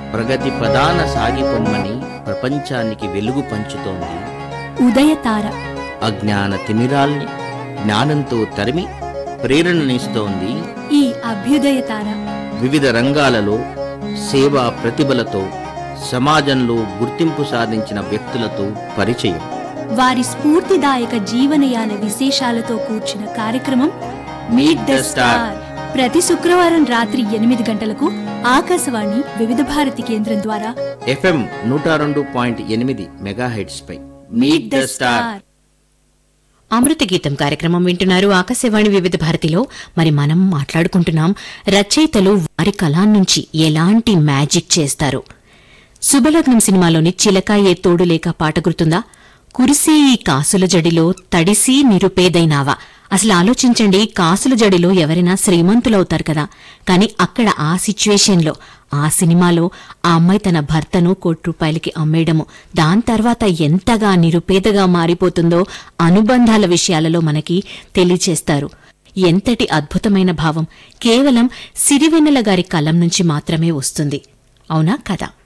ప్రగతి ప్రధాన సాగిపొమ్మని ప్రపంచానికి వెలుగు పంచుతోంది ఉదయతార అజ్ఞాన తిమిరాల్ని జ్ఞానంతో తరిమి ప్రేరణనిస్తోంది ఈ అభ్యుదయతార వివిధ రంగాలలో సేవా ప్రతిభలతో సమాజంలో గుర్తింపు సాధించిన వ్యక్తులతో పరిచయం వారి స్ఫూర్తిదాయక జీవనయాన విశేషాలతో కూర్చిన కార్యక్రమం మీట్ ద స్టార్ ప్రతి శుక్రవారం రాత్రి ఎనిమిది గంటలకు ఆకాశవాణి వివిధ భారతి కేంద్రం ద్వారా ఎఫ్ఎం నూట రెండు పాయింట్ ఎనిమిది మెగాహెడ్స్ పై మీట్ ద స్టార్ అమృత గీతం కార్యక్రమం వింటున్నారు ఆకాశవాణి వివిధ భారతిలో మరి మనం మాట్లాడుకుంటున్నాం రచయితలు వారి కళా నుంచి ఎలాంటి మ్యాజిక్ చేస్తారు శుభలగ్నం సినిమాలోని చిలక ఏ తోడు లేక పాట గుర్తుందా కురిసి ఈ కాసుల జడిలో తడిసి నిరుపేదైనావా అసలు ఆలోచించండి కాసుల జడిలో ఎవరైనా శ్రీమంతులవుతారు కదా కానీ అక్కడ ఆ సిచ్యువేషన్లో ఆ సినిమాలో ఆ అమ్మాయి తన భర్తను కోటి రూపాయలకి అమ్మేయడము దాని తర్వాత ఎంతగా నిరుపేదగా మారిపోతుందో అనుబంధాల విషయాలలో మనకి తెలియచేస్తారు ఎంతటి అద్భుతమైన భావం కేవలం సిరివెన్నెల గారి కలం నుంచి మాత్రమే వస్తుంది అవునా కదా